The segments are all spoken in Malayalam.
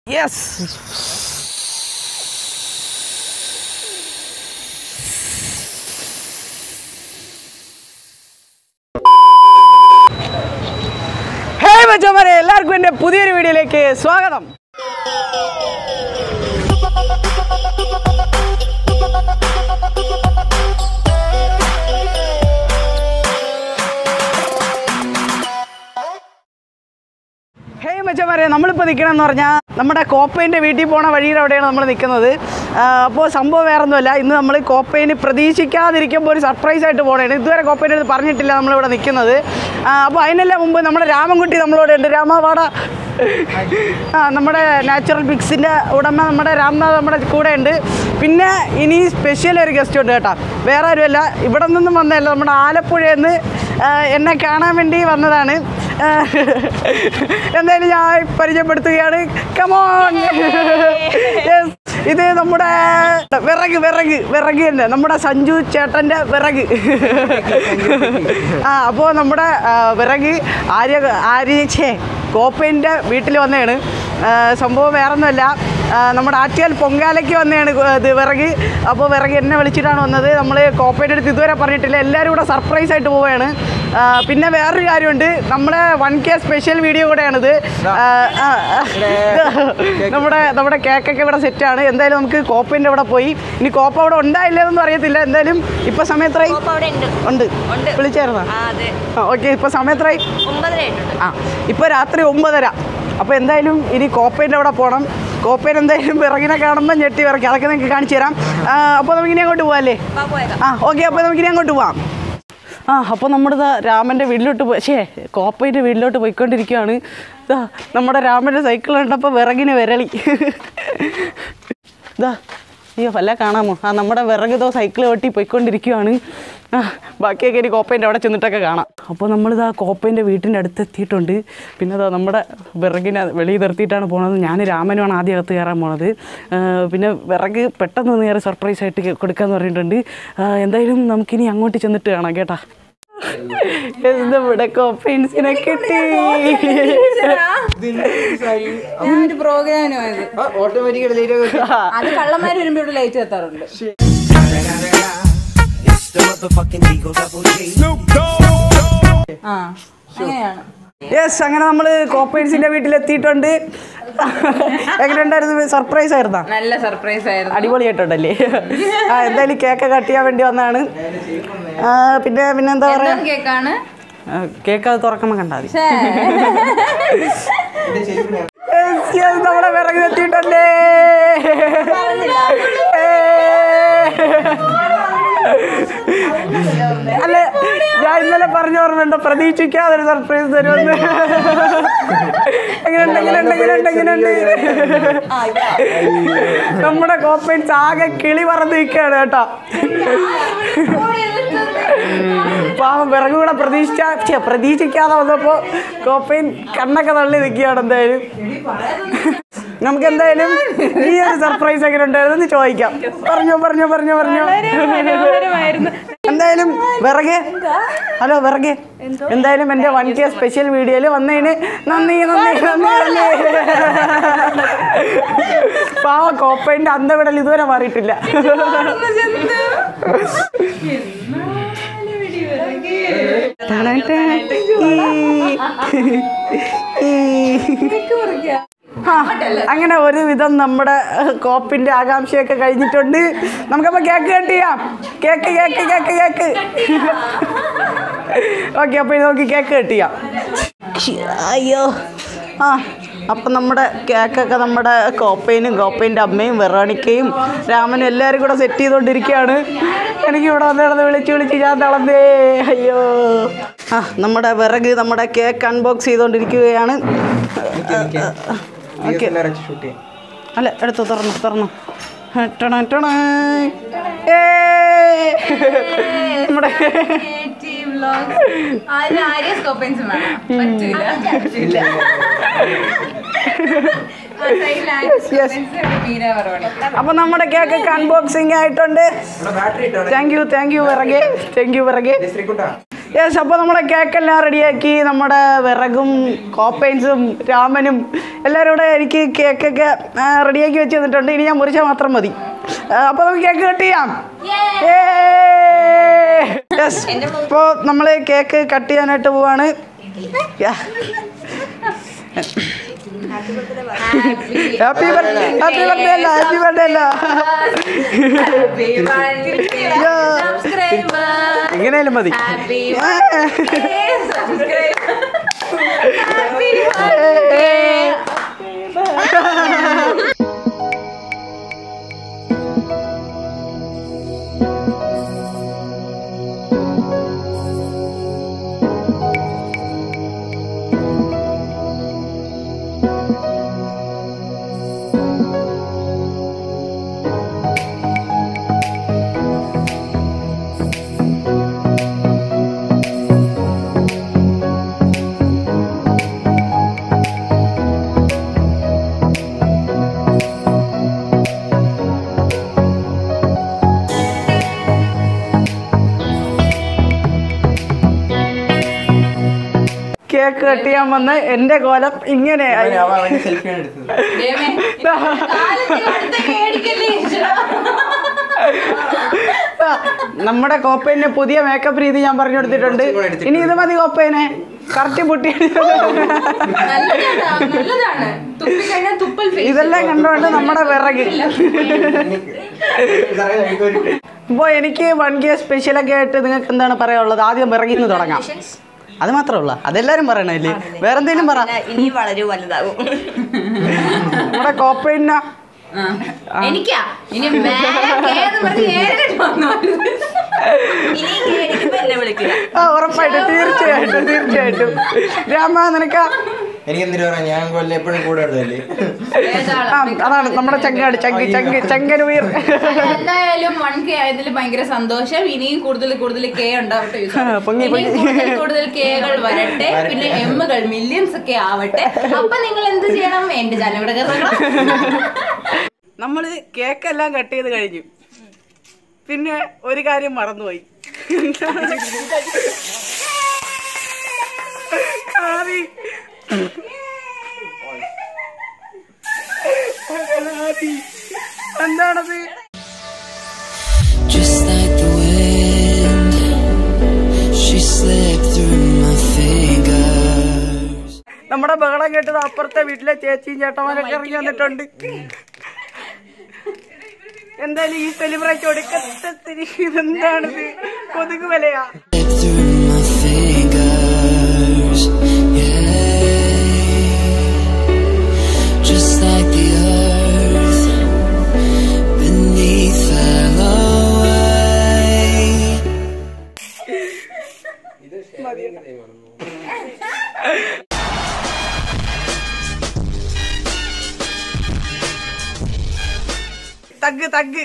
യെസ് ഹേ മച്ചന്മാരെ എല്ലാവർക്കും എൻ്റെ പുതിയൊരു വീഡിയോയിലേക്ക് സ്വാഗതം ഹേയ് മച്ചന്മാരെ നമ്മളിപ്പോൾ നിൽക്കണമെന്ന് പറഞ്ഞാൽ നമ്മുടെ കോപ്പയിൻ്റെ വീട്ടിൽ പോണ വഴിയുടെ അവിടെയാണ് നമ്മൾ നിൽക്കുന്നത് അപ്പോൾ സംഭവം വേറെ ഒന്നുമല്ല ഇന്ന് നമ്മൾ കോപ്പയിന് പ്രതീക്ഷിക്കാതിരിക്കുമ്പോൾ ഒരു സർപ്രൈസ് ആയിട്ട് പോകണേ ഇതുവരെ കോപ്പയിൻ്റെ അടുത്ത് പറഞ്ഞിട്ടില്ല നമ്മളിവിടെ നിൽക്കുന്നത് അപ്പോൾ അതിനെല്ലാം മുമ്പ് നമ്മുടെ രാമൻകുട്ടി നമ്മളോട് ഉണ്ട് രാമ വാട ആ നമ്മുടെ നാച്ചുറൽ പിക്സിൻ്റെ ഉടമ നമ്മുടെ രാംനാഥ് നമ്മുടെ കൂടെ ഉണ്ട് പിന്നെ ഇനി സ്പെഷ്യൽ ഒരു ഗസ്റ്റ് ഉണ്ട് കേട്ടോ വേറെ ആരുമല്ല ഇവിടെ നിന്നും വന്നതല്ല നമ്മുടെ ആലപ്പുഴയിൽ നിന്ന് എന്നെ കാണാൻ വേണ്ടി വന്നതാണ് ആ, എന്തായാലും ഞാൻ പരിചയപ്പെടുത്തുകയാണ് കമോൺ ഇത് നമ്മുടെ വിറക് വിറക് വിറക് തന്നെ നമ്മുടെ സഞ്ജു ചേട്ടൻ്റെ വിറക് ആ അപ്പോൾ നമ്മുടെ ആ, വിറക് ആര്യ ആര്യ ഛേ കോപ്പയിൻ്റെ വീട്ടിൽ വന്നതാണ് ആ, സംഭവം വേറൊന്നുമല്ല ആ, നമ്മുടെ ആറ്റുകാൽ പൊങ്കാലയ്ക്ക് വന്നതാണ് ഗോ- ഇത് വിറക് അപ്പോൾ വിറക് എന്നെ വിളിച്ചിട്ടാണ് വന്നത് നമ്മൾ കോപ്പയുടെ അടുത്ത് ഇതുവരെ പറഞ്ഞിട്ടില്ല എല്ലാവരും കൂടെ സർപ്രൈസ് ആയിട്ട് പോവുകയാണ് ആ, പിന്നെ വേറൊരു കാര്യമുണ്ട് നമ്മുടെ വൺ കെ സ്പെഷ്യൽ വീഡിയോ കൂടെയാണിത് ആ, ആ, ആ. നമ്മുടെ നമ്മുടെ കേക്കൊക്കെ ഇവിടെ സെറ്റാണ് എന്തായാലും നമുക്ക് കോപ്പേൻ്റെ അവിടെ പോയി ഇനി കോപ്പ അവിടെ ഉണ്ടായില്ലെന്നൊന്നും അറിയത്തില്ല എന്തായാലും ഇപ്പം സമയത്രായി കോപ്പ അവിടെ ഉണ്ട് ഉണ്ട് ഉണ്ട്. വിളിച്ചായിരുന്നോ ആ അതെ ആ ഓക്കെ ഇപ്പം സമയത്രായി ഒമ്പതര ആയിട്ടുണ്ട് ആ ഇപ്പോൾ രാത്രി ഒമ്പതര അപ്പോൾ എന്തായാലും ഇനി കോപ്പേൻ്റെ അവിടെ പോകണം കോപ്പേൻ എന്തായാലും വിറകിനെ കാണുമ്പോൾ ഞെട്ടി വിറക്കി അതൊക്കെ നിങ്ങൾക്ക് കാണിച്ചു തരാം അപ്പോൾ നമുക്കിനി അങ്ങോട്ട് പോകാമല്ലേ വാ പോയേക്കാം ആ ഓക്കെ അപ്പോൾ നമുക്കിനി അങ്ങോട്ട് പോവാം ആ അപ്പോൾ നമ്മുടെ രാമൻ്റെ വീട്ടിലോട്ട് പോയി ശേ കോപ്പയുടെ വീട്ടിലോട്ട് പോയിക്കൊണ്ടിരിക്കുകയാണ് ഇതാ നമ്മുടെ രാമൻ്റെ സൈക്കിൾ കണ്ടപ്പോൾ വിറകിന് വിരളി ഇതാ അയ്യോ വല്ല കാണാമോ ആ നമ്മുടെ വിറക് ഇതോ സൈക്കിൾ വെട്ടി പോയിക്കൊണ്ടിരിക്കുകയാണ് ആ ബാക്കിയൊക്കെ ഇനി കോപ്പേൻ്റെ അവിടെ ചെന്നിട്ടൊക്കെ കാണാം അപ്പോൾ നമ്മളിതാ കോപ്പേൻ്റെ വീട്ടിൻ്റെ അടുത്ത് എത്തിയിട്ടുണ്ട് പിന്നെ ഇതാ നമ്മുടെ വിറകിനെ വെളിയിൽ നിർത്തിയിട്ടാണ് പോണത് ഞാൻ രാമനുമാണ് ആദ്യം അകത്ത് കയറാൻ പോണത് ആ, പിന്നെ വിറക് പെട്ടെന്ന് ഒന്ന് കയറി സർപ്രൈസ് ആയിട്ട് കെ- കൊടുക്കാന്ന് പറഞ്ഞിട്ടുണ്ട് ആ, എന്തായാലും നമുക്കിനി അങ്ങോട്ട് ചെന്നിട്ട് കാണാം കേട്ടാ ഇവിടെ കോപ്പേൻസിനെ കിട്ടി ഞാനൊരു പ്രോഗ്രാമിന് പോയത് ഓട്ടോമാറ്റിക് അത് കള്ളന്മാര് വരുമ്പോ ഇവിടെ ലൈറ്റ് എത്താറുണ്ട് ആ അങ്ങനെയാണ് യെസ് അങ്ങനെ നമ്മൾ കോപ്പേൻസിൻ്റെ വീട്ടിലെത്തിയിട്ടുണ്ട് എങ്ങനെയുണ്ടായിരുന്നു സർപ്രൈസ് ആയിരുന്നാ നല്ല സർപ്രൈസ് ആയിരുന്നു അടിപൊളിയായിട്ടുണ്ടല്ലേ ആ എന്തായാലും കേക്ക് കട്ട് ചെയ്യാൻ വേണ്ടി വന്നതാണ് ആ, പിന്നെ പിന്നെ എന്താ പറയാ എന്താണ് കേക്കാണ് ആ, കേക്ക് അത് തുറക്കുമ്പോൾ കണ്ടാൽ മതി ഛേ. Yes, yes, നമ്മുടെ വിറകിലെത്തിയിട്ടല്ലേ അല്ല ഞാൻ ഇന്നലെ പറഞ്ഞ ഓർമ്മയുണ്ടോ പ്രതീക്ഷിക്കാതെ ഒരു സർപ്രൈസ് തരുമെന്ന് എങ്ങനെയുണ്ട് എങ്ങനെയുണ്ട് എങ്ങനെയുണ്ട് എങ്ങനെയുണ്ട് നമ്മുടെ കോപ്പൻസ് ആകെ കിളി പറന്ന് നിൽക്കുകയാണ് കേട്ടോ പാവം വിറക് കൂടെ പ്രതീക്ഷിച്ച ഛെ, പ്രതീക്ഷിക്കാതെ വന്നപ്പോ കോപ്പയിൻ കണ്ണൊക്കെ തള്ളി നിൽക്കുകയാണ് എന്തായാലും നമുക്ക് എന്തായാലും ഈ ഒരു സർപ്രൈസ് എങ്ങനെ ഉണ്ടായിരുന്നു എന്ന് ചോദിക്കാം പറഞ്ഞോ പറഞ്ഞോ പറഞ്ഞോ പറഞ്ഞോ എന്തായാലും വിറകെ ഹലോ വിറകെ എന്തായാലും എൻ്റെ വൺ കെ സ്പെഷ്യൽ വീഡിയോയിൽ വന്നതിന് നന്ദി നന്ദി നന്ദി നന്ദി പാവ കോപ്പയിൻ്റെ അന്തവിടൽ ഇതുവരെ മാറിയിട്ടില്ല ടണൻ ടണൻ. ഈ. ഈ. ആ, അങ്ങനെ ഒരുവിധം നമ്മുടെ കോപ്പിന്റെ ആകാംക്ഷയൊക്കെ കഴിഞ്ഞിട്ടുണ്ട് നമുക്കപ്പോൾ കേക്ക് കട്ട് ചെയ്യാം cake cake cake cake okay അപ്പോൾ നമുക്ക് കേക്ക് കട്ട് ചെയ്യാം അയ്യോ ആ അപ്പം നമ്മുടെ കേക്കൊക്കെ നമ്മുടെ കോപ്പയിനും കോപ്പയിൻ്റെ അമ്മയും വെറോണിക്കയും രാമനും എല്ലാവരും കൂടെ സെറ്റ് ചെയ്തുകൊണ്ടിരിക്കുകയാണ് എനിക്ക് ഇവിടെ വന്ന് കിടന്ന് വിളിച്ച് വിളിച്ച് ഞാൻ തളർന്നേ അയ്യോ ആ നമ്മുടെ വിറക് നമ്മുടെ കേക്ക് അൺബോക്സ് ചെയ്തുകൊണ്ടിരിക്കുകയാണ് ഓക്കെ അല്ല എടുത്തു തുറന്നു തുറന്നു ടണ ടണ ഏയ്. നമ്മുടെ ആരും ആര്യ സ്കോപ്പൻസ് വേണം പറ്റൂല ആ side ല് ആര്യ സ്കോപ്പൻസ്, ഇവിടെ മീര പറവണി. അപ്പൊ നമ്മുടെ കേക്ക് അൺബോക്സിംഗ് ആയിട്ടുണ്ട് താങ്ക് യു താങ്ക് യു വിറകെ താങ്ക് യു വിറകെ യെസ് അപ്പോൾ നമ്മുടെ കേക്കെല്ലാം റെഡിയാക്കി നമ്മുടെ വിറകും കോപ്പൈൻസും രാമനും എല്ലാവരും കൂടെ എനിക്ക് കേക്കൊക്കെ റെഡിയാക്കി വെച്ച് തന്നിട്ടുണ്ട് ഇനി ഞാൻ മുറിച്ചാൽ മാത്രം മതി അപ്പോൾ നമുക്ക് കേക്ക് കട്ട് ചെയ്യാം യെസ് ഇപ്പോൾ നമ്മൾ കേക്ക് കട്ട് ചെയ്യാനായിട്ട് പോവാണ് Yeah. Happy birthday happy birthday അല്ല ഹാപ്പി ബർത്ത്ഡേ അല്ല എങ്ങനെയാലും മതി കേക്ക് കട്ട് ചെയ്യാൻ വന്ന് എൻ്റെ കോലം ഇങ്ങനെയായി സെൽഫിയാണ് എടുത്തത് ആ, നമ്മുടെ കോപ്പേനെ പുതിയ മേക്കപ്പ് രീതി ഞാൻ പറഞ്ഞു കൊടുത്തിട്ടുണ്ട് ഇനി ഇത് മതി കോപ്പേനെ കറക്റ്റ് പൊട്ടി നല്ലതാണ് തുപ്പിക്കഴിഞ്ഞാൽ തുപ്പൽ face. ഇതെല്ലാം കണ്ടുകൊണ്ട് നമ്മുടെ വിറക് എനിക്കൊരു ഇപ്പോൾ എനിക്ക് വൺ കെ സ്പെഷ്യലൊക്കെ ആയിട്ട് നിങ്ങൾക്ക് എന്താണ് പറയാനുള്ളത് ആദ്യം വിറകിൽ നിന്ന് തുടങ്ങാം അത് മാത്രമേ ഉള്ളൂ അതെല്ലാരും പറയണല്ലേ വേറെ എന്തെങ്കിലും പറ ഇനി വളരെ വലുതാകും നമ്മുടെ കോപ്പേന ആ. എനിക്കാ ഇനി മേലെ കേന്ന് പറഞ്ഞ് ഏഴര വന്നു ഇനി കേടിക്കുമ്പോ എന്നെ വിളിക്കുക ആ ഉറപ്പായിട്ടും തീർച്ചയായിട്ടും തീർച്ചയായിട്ടും രാമ നിനക്ക എനിക്ക് എന്തിനു പറയാം ഞാൻ കൊല്ലം എപ്പോഴും കൂടെ ഉള്ളതല്ലേ ആ അതാണ് നമ്മുടെ ചങ്കാട് ചങ്ക് ചങ്ക് ചങ്കനുവീർ എന്തായാലും വൺ കെ ആയതിൽ ഭയങ്കര സന്തോഷം ഇനിയും കൂടുതൽ കൂടുതൽ കെ ഉണ്ടാവട്ടെ യൂസഫ്. ആ, പൊങ്ങി, ഇനിയും പൊങ്ങി. കൂടുതൽ കൂടുതൽ കെകൾ വരട്ടെ പിന്നെ എമ്മുകൾ മില്യൺസ് ഒക്കെ ആവട്ടെ അപ്പൊ നിങ്ങൾ എന്ത് ചെയ്യണം എന്റെ ചാനൽ ഇവിടെ കയറണം നമ്മൾ കേക്കെല്ലാം കട്ട് ചെയ്ത് കഴിഞ്ഞു പിന്നെ ഒരു കാര്യം മറന്നുപോയി കാറി. കാറി. എന്താണത് Just like the wind, she slipped through my fingers. നമ്മുടെ ബഹളം കേട്ടത് അപ്പുറത്തെ വീട്ടിലെ ചേച്ചിയും ചേട്ടന്മാരൊക്കെ ഇറങ്ങി വന്നിട്ടുണ്ട് എന്തായാലും ഈ സെലിബ്രേറ്റ് ഒടുക്കത്തെ ഇതെന്താണിത് കൊതുക് വിലയാ Slipped through my fingers. Yeah. Just like the earth beneath fell away. Thug thug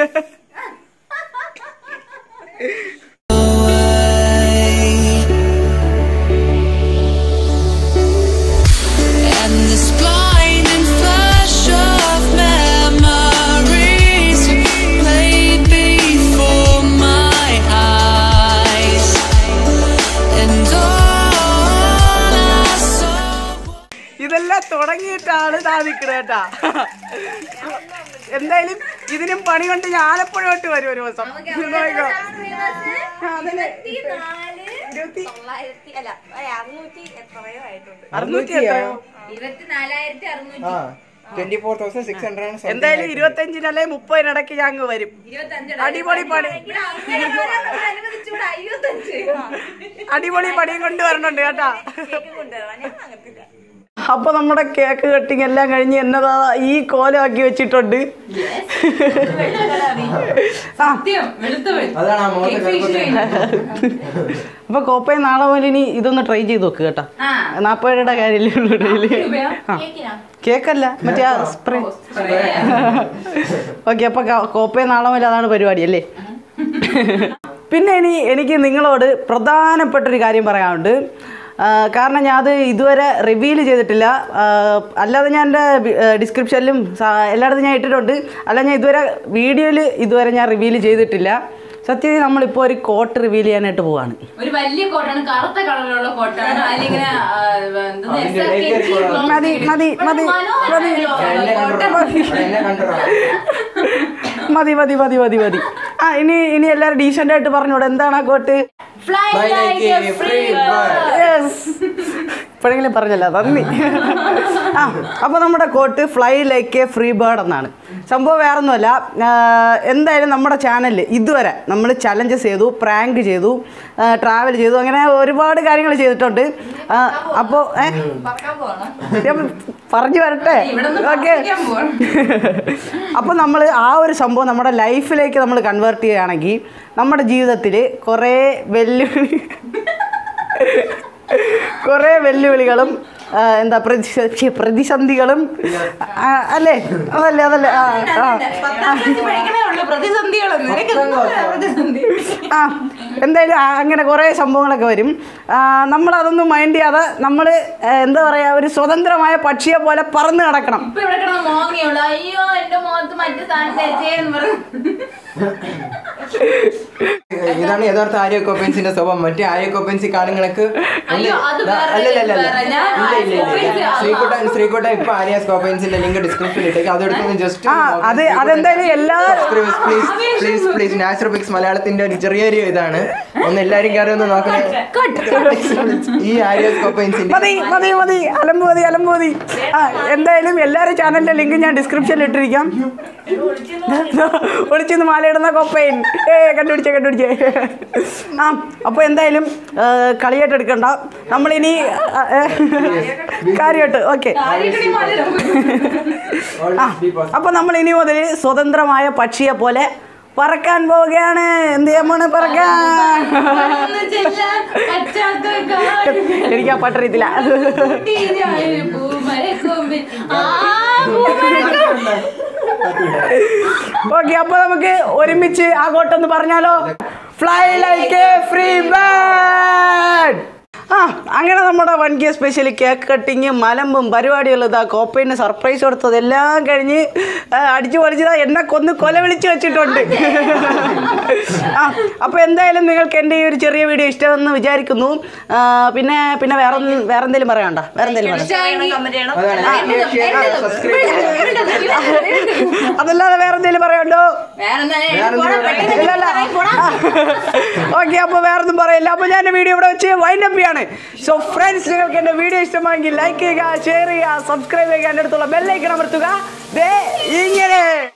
And this blinding flash of memories played before my eyes, and all I saw. ഇതെല്ലാം തുടങ്ങിയിട്ടാണ് സാധിക്കുന്നത് കേട്ടാ എന്തായാലും ഇതിനും പണി കൊണ്ട് ഞാൻ ആലപ്പുഴോട്ട് വരും ഒരു ദിവസം നോക്കിക്കോ. അതിന് ഇരുപത്തി അല്ല അറുന്നൂറ്റി എത്രയോ ആയിട്ടുണ്ട് അറുന്നൂറ്റി എത്രയോ ഇരുപത്തിനാലായിരത്തി അറുന്നൂറ്റി ആ twenty four thousand six hundred ആണ് എന്തായാലും ഇരുപത്തഞ്ചിനല്ലേ മുപ്പതിനിടയ്ക്ക് ഞാൻ അങ്ങ് വരും അടിപൊളി പണി അനുവദിച്ചുകൂടെ അയ്യോത്തഞ്ച് അടിപൊളി പണിയും കൊണ്ട് വരണുണ്ട് കേട്ടാ കേക്ക് കൊണ്ടുവരാൻ ഞാൻ അങ്ങനത്തില്ല അപ്പൊ നമ്മുടെ കേക്ക് കട്ടിങ് എല്ലാം കഴിഞ്ഞ് എന്നതാ ഈ കോലമാക്കി വെച്ചിട്ടുണ്ട് ആ സത്യം വെളുത്തവൻ അതാണ് ആ മുഖത്തെ Cake finish കറുപ്പത്തെ. കഴിഞ്ഞു. അപ്പൊ കോപ്പയും നാളെ മുതൽ ഇനി ഇതൊന്ന് ട്രൈ ചെയ്ത് നോക്ക് കേട്ടാ ആ. നാപ്പത് രൂപയുടെ കാര്യമല്ലേ ഉള്ളൂ ഡെയിലി രൂപയോ? ആ കേക്കിനാ? കേക്കല്ല മറ്റേ ആ സ്പ്രേ Spray. ഓക്കെ അപ്പൊ കോപ്പയും നാളെ മുതൽ അതാണ് പരിപാടി അല്ലേ പിന്നെ ഇനി എനിക്ക് നിങ്ങളോട് പ്രധാനപ്പെട്ടൊരു കാര്യം പറയാനുണ്ട് ആ, കാരണം ഞാൻ അത് ഇതുവരെ റിവീൽ ചെയ്തിട്ടില്ല ആ, അല്ലാതെ ഞാൻ എൻ്റെ ഡിസ്ക്രിപ്ഷനിലും സ- എല്ലായിടത്തും ഞാൻ ഇട്ടിട്ടുണ്ട് അല്ല ഞാൻ ഇതുവരെ വീഡിയോയിൽ ഇതുവരെ ഞാൻ റിവീൽ ചെയ്തിട്ടില്ല സത്യത്തിൽ നമ്മളിപ്പോൾ ഒരു കോട്ട് റിവീൽ ചെയ്യാനായിട്ട് പോവാണ് ഒരു വലിയ കോട്ടാണ് കറുത്ത കളറിലുള്ള കോട്ടാണ് അതിലിങ്ങനെ ആ, എന്തെന്ന് അതിന്റെ SRK ഇടയ്ക്ക് ഒരു കോളാണ്. മതി, മതി, മതി, മനോഹരമായിട്ടുള്ള എന്നെ കോട്ട. കണ്ടോ എന്നെ കണ്ടോ മതി മതി മതി മതി മതി ആ ഇനി ഇനി എല്ലാവരും ഡീസൻ്റ് ആയിട്ട് പറഞ്ഞൂടെ എന്താണ് ആ quote Fly Fly like like a a free free bird. Yes ഇപ്പോഴെങ്കിലും പറഞ്ഞല്ല നന്ദി ആ അപ്പോൾ നമ്മുടെ quote fly like a free bird എന്നാണ് സംഭവം വേറൊന്നുമല്ല ആ, എന്തായാലും നമ്മുടെ ചാനലിൽ ഇതുവരെ നമ്മൾ ചലഞ്ചസ് ചെയ്തു പ്രാങ്ക് ചെയ്തു ട്രാവൽ ചെയ്തു അങ്ങനെ ഒരുപാട് കാര്യങ്ങൾ ചെയ്തിട്ടുണ്ട് അപ്പോൾ പറക്കാൻ പോവാണ്. ഞാൻ പറഞ്ഞു വരട്ടെ ഇവിടെ നിന്ന് ഓക്കെ പറപ്പിക്കാൻ പോവാണ്. അപ്പോൾ നമ്മൾ ആ ഒരു സംഭവം നമ്മുടെ ലൈഫിലേക്ക് നമ്മൾ കൺവേർട്ട് ചെയ്യുകയാണെങ്കിൽ നമ്മുടെ ജീവിതത്തിൽ കുറേ വെല്ലുവിളി കുറേ വെല്ലുവിളികളും ആ, എന്താ പ്രതി ഛെ, പ്രതിസന്ധികളും ആ, അല്ലേ അതല്ലേ അതല്ലേ ആ ആ പത്താം ക്ലാസ്സിൽ പഠിക്കണേ ഉള്ളൂ പ്രതിസന്ധികളൊന്നും നിനക്ക് എന്തുവാ പ്രതിസന്ധി ആ എന്തായാലും ആ, അങ്ങനെ കുറേ സംഭവങ്ങളൊക്കെ വരും ആ, നമ്മളതൊന്നും മൈൻഡ് ചെയ്യാതെ നമ്മൾ എന്താ പറയുക ഒരു സ്വതന്ത്രമായ പക്ഷിയെ പോലെ പറന്ന് കിടക്കണം ഇപ്പൊ ഇവിടെ കിടന്ന് മോങ്ങിയുള്ളു അയ്യോ എന്റെ മുഖത്ത് മറ്റു സാധനം തേച്ചേന്ന് പറഞ്ഞു ഇതാണ് യഥാർത്ഥ ആര്യ കോപ്പൻസിന്റെ സ്വഭാവം മറ്റേ ആര്യ കോപ്പൻസി കാണുങ്ങൾക്ക് അയ്യോ, അത് ദാ, വേറെ, അല്ലല്ലല്ല. ഇത് വേറെ. ഞാൻ ഇല്ല, ഇല്ല, ഇല്ല, ഇല്ല. കോപ്പൻസി, ആ. ശ്രീകുട്ടൻ ശ്രീകുട്ടൻ ഇപ്പൊ ആര്യ കോപ്പൻസിന്റെ ലിങ്ക് ഡിസ്ക്രിപ്ഷനിൽ ഇട്ടേക്ക് അതെടുത്തൊന്ന് ജസ്റ്റ് ആ, അത് അതെന്തായാലും എല്ലാ പ്ലീസ് പ്ലീസ് പ്ലീസ് നാച്ചുറോപിക്സ് മലയാളത്തിന്റെ ഒരു ചെറിയൊരു ഇതാണ് ഒന്ന് എല്ലാരും കയറി ഒന്ന് നോക്കണേ ഈ ആര്യ കോപ്പൻസിന്റെ മതി മതി മതി അലമ്പ് മതി അലമ്പ് മതി ആ എന്തായാലും എല്ലാവരും ചാനലിന്റെ ലിങ്ക് ഞാൻ ഡിസ്ക്രിപ്ഷനിൽ ഇട്ടിരിക്കാം ഒളിച്ചിന്ന് മാലയിടുന്ന കൊപ്പയിൻ ഏ കണ്ടുപിടിച്ചേ കണ്ടുപിടിച്ചേ ആ അപ്പോൾ എന്തായാലും ആ, കളിയായിട്ട് എടുക്കണ്ട നമ്മളിനി ആ, ഏ, കാര്യമായിട്ട് ഓക്കെ ആ അപ്പോൾ നമ്മൾ ഇനി മുതൽ സ്വതന്ത്രമായ പക്ഷിയെ പോലെ പറക്കാൻ പോവുകയാണ് എന്ത് ചെയ്യാൻ പോണ് പറക്കാൻ എനിക്ക് ആ പാട്ടറിയത്തില്ല ഓക്കെ അപ്പൊ നമുക്ക് ഒരുമിച്ച് ആഘോട്ടൊന്ന് പറഞ്ഞാലോ fly like a free bird ആ അങ്ങനെ നമ്മുടെ one K special cake cutting മലമ്പും പരിപാടികളും ഇതാ കോപ്പയിന് സർപ്രൈസ് കൊടുത്തത് എല്ലാം കഴിഞ്ഞ് ആ, അടിച്ചു പൊളിച്ചതാ എന്നെ കൊന്ന് കൊല വിളിച്ച് വെച്ചിട്ടുണ്ട് ആ അപ്പോൾ എന്തായാലും നിങ്ങൾക്ക് എൻ്റെ ഈ ഒരു ചെറിയ വീഡിയോ ഇഷ്ടമെന്ന് വിചാരിക്കുന്നു ആ, പിന്നെ പിന്നെ വേറെ ഒന്നും- വേറെ എന്തെങ്കിലും പറയണ്ട വേറെ എന്തെങ്കിലും പറയാം കമന്റ് ചെയ്യണം അതാണ് like, share, share, subscribe അതല്ലാതെ വേറെ എന്തെങ്കിലും പറയണ്ടോ വേറെ ഇല്ലല്ല ഓക്കെ അപ്പോൾ വേറെ ഒന്നും പറയില്ല അപ്പോൾ ഞാൻ വീഡിയോ ഇവിടെ വെച്ച് വൈൻഡ് അപ്പ് ചെയ്യാണ് സോ ഫ്രണ്ട്സ് നിങ്ങൾക്ക് എൻ്റെ വീഡിയോ ഇഷ്ടമായെങ്കിൽ ലൈക്ക് ചെയ്യുക ഷെയർ ചെയ്യുക സബ്സ്ക്രൈബ് ചെയ്യുക എൻ്റെ അടുത്തുള്ള ബെല്ലൈക്കൺ അമർത്തുക ദേ ഇങ്ങനെ